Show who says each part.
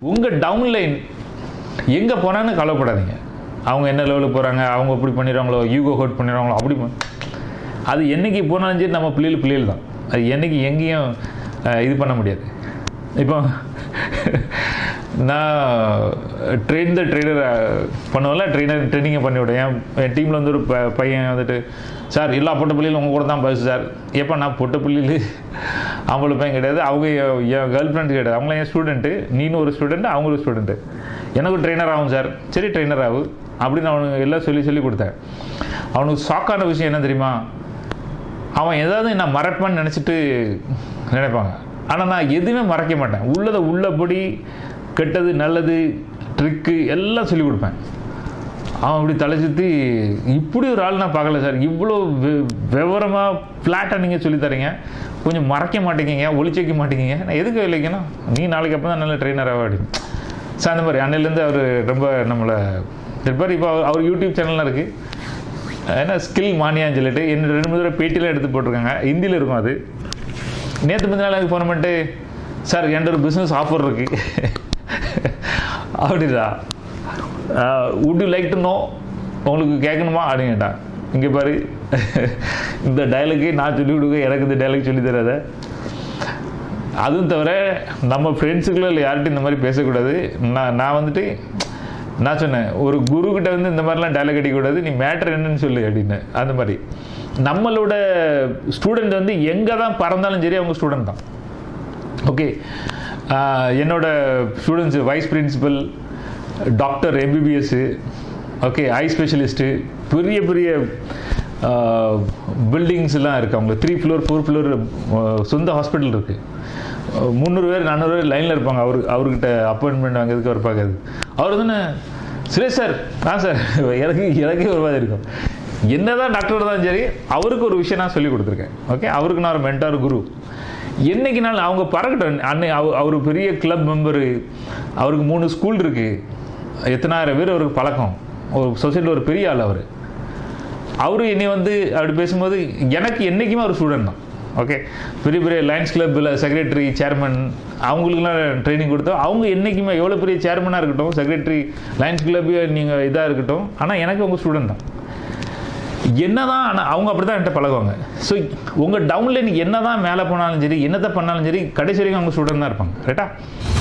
Speaker 1: உங்கள் டவுன்லைன் எங்கே போனான்னு கவலைப்படாதீங்க அவங்க என்ன லெவலுக்கு போகிறாங்க அவங்க இப்படி பண்ணிடுவாங்களோ யூகோ ஹோட் பண்ணிடுவாங்களோ அப்படி பண்- அது என்னைக்கு போனாலும் சரி நம்ம பிள்ளைகள் பிள்ளைகள் தான் அது என்னைக்கு எங்கேயும் அஹ், இது பண்ண முடியாது இப்போ நான் ட்ரெயின் த ட்ரெயினர் பண்ணுவேன்ல ட்ரெயினர் ட்ரைனிங்கை பண்ணி விடுவேன் என் என் டீமில் வந்து ஒரு ப- பையன் வந்துட்டு சார் எல்லா பொட்ட பிள்ளைகளும் உங்கள் கூட தான் பேசு சார் எப்போ நான் பொட்ட பிள்ளைகள் அவங்கள பையன் கிடையாது அவங்க என் என் கேர்ள் ஃப்ரெண்ட் கிடையாது அவங்களாம் என் ஸ்டூடெண்ட்டு நீனும் ஒரு ஸ்டூடெண்ட் அவங்க ஒரு ஸ்டூடெண்ட்டு எனக்கு ட்ரெயினர் ஆகும் சார் சரி ட்ரெயினர் ஆகும் அப்படின்னு அவனுக்கு எல்லாம் சொல்லி சொல்லி கொடுத்தேன் அவனுக்கு ஷாக்கான விஷயம் என்ன தெரியுமா அவன் ஏதாவது நான் மறைப்பேன்னு நினச்சிட்டு நினைப்பாங்க ஆனால் நான் எதுவுமே மறைக்க மாட்டேன் உள்ளதை உள்ளபடி கெட்டது நல்லது ட்ரிக்கு எல்லாம் சொல்லி கொடுப்பேன் அவன் அப்படி தலை சுற்றி இப்படி ஒரு ஆள் நான் பார்க்கல சார் இவ்வளோ வெ- விவரமாக ஃப்ளாட்டாக நீங்கள் சொல்லி தரீங்க கொஞ்சம் மறைக்க மாட்டேங்கிங்க ஒளிச்சு வைக்க மாட்டேங்கிங்க நான் எதுக்கு இல்லைங்கன்னா நீ நாளைக்கு அப்போ தான் நல்ல ட்ரெயினர் ஆக அப்படின்னு சார் அந்த மாதிரி அன்னையிலேருந்து அவர் ரொம்ப நம்மளை இருப்பார் இப்போ அவர் அவர் யூடியூப் சேனல்லாம் இருக்குது ஏன்னா ஸ்கில் மானியான்னு சொல்லிட்டு என்ன ரெண்டு மூணு தடவை பேட்டிலாம் எடுத்து போட்டிருக்காங்க ஹிந்தியில் இருக்கும் அது நேற்று முந்தின நாள் ஃபோன் பண்ணிட்டு சார் என்கிட்ட ஒரு பிஸ்னஸ் ஆஃபர் இருக்கு அப்படிதா would you like to know உங்களுக்கு கேட்கணுமா அப்படின்னு கேட்டான் இங்கே பாரு இந்த டயலாக்கு நான் சொல்லி கொடுக்க எனக்கு இந்த டயலாக் சொல்லி தராத அதுவும் தவிர நம்ம ஃப்ரெண்ட்ஸுக்குள்ள இல்லை யார்கிட்டையும் இந்த மாதிரி பேசக்கூடாது நான் நான் வந்துட்டு நான் சொன்னேன் ஒரு குரு கிட்ட வந்து இந்த மாதிரிலாம் டைலாக் அடிக்கக்கூடாது நீ மேட்ரு என்னன்னு சொல்லு அப்படின்னு அந்த மாதிரி நம்மளோட ஸ்டூடெண்ட் வந்து எங்கே தான் பறந்தாலும் சரி அவங்க ஸ்டூடெண்ட் தான் ஓகே என்னோட students vice principal doctor MBBS okay eye specialist பெரிய பெரிய பில்டிங்ஸ்லாம் இருக்குது அவங்க த்ரீ ஃப்ளோர் ஃபோர் ஃப்ளோர் சொந்த ஹாஸ்பிட்டல் இருக்குது முந்நூறு பேர் நானூறு பேர் லைனில் இருப்பாங்க அவரு அவர்கிட்ட அப்பாயின்மெண்ட் வாங்குறதுக்கு அவர் பார்க்காது அவர் தானே சுரேஷ் சார் ஆ சார் எனக்கு எனக்கே ஒரு மாதிரி இருக்கும் என்னதான் டாக்டர் இருந்தாலும் சரி அவருக்கு ஒரு விஷயம் நான் சொல்லி கொடுத்துருக்கேன் ஓகே அவருக்கு நான் ஒரு மென்டார் குரு என்னைக்கு நாள் அவங்க பறக்கட்டும் அன்னை அவர் அவர் பெரிய கிளப் மெம்பரு அவருக்கு மூணு ஸ்கூல் இருக்குது எத்தனாயிரம் பேர் அவருக்கு பழக்கம் ஒரு சொசைட்டியில் ஒரு பெரிய ஆள் அவர் அவரு என்னை வந்து அப்படி பேசும்போது எனக்கு என்றைக்குமே ஒரு ஸ்டூடெண்ட் தான் ஓகே பெரிய பெரிய லைன்ஸ் கிளப்பில் செக்ரட்டரி சேர்மன் அவங்களுக்குலாம் ட்ரைனிங் கொடுத்தோம் அவங்க என்றைக்குமே எவ்வளோ பெரிய சேர்மனாக இருக்கட்டும் செக்ரட்டரி லைன்ஸ் கிளப் நீங்கள் இதாக இருக்கட்டும் ஆனால் எனக்கு உங்கள் ஸ்டூடெண்ட் தான் என்னதான் ஆனால் அவங்க அப்படி தான் என்கிட்ட பழகுவாங்க ஸோ உங்கள் டவுன்லைன் என்ன தான் மேலே போனாலும் சரி என்னத்தை பண்ணாலும் சரி கடைசி வரைக்கும் அவங்க ஸ்டூடெண்ட் தான் இருப்பாங்க ரைட்டா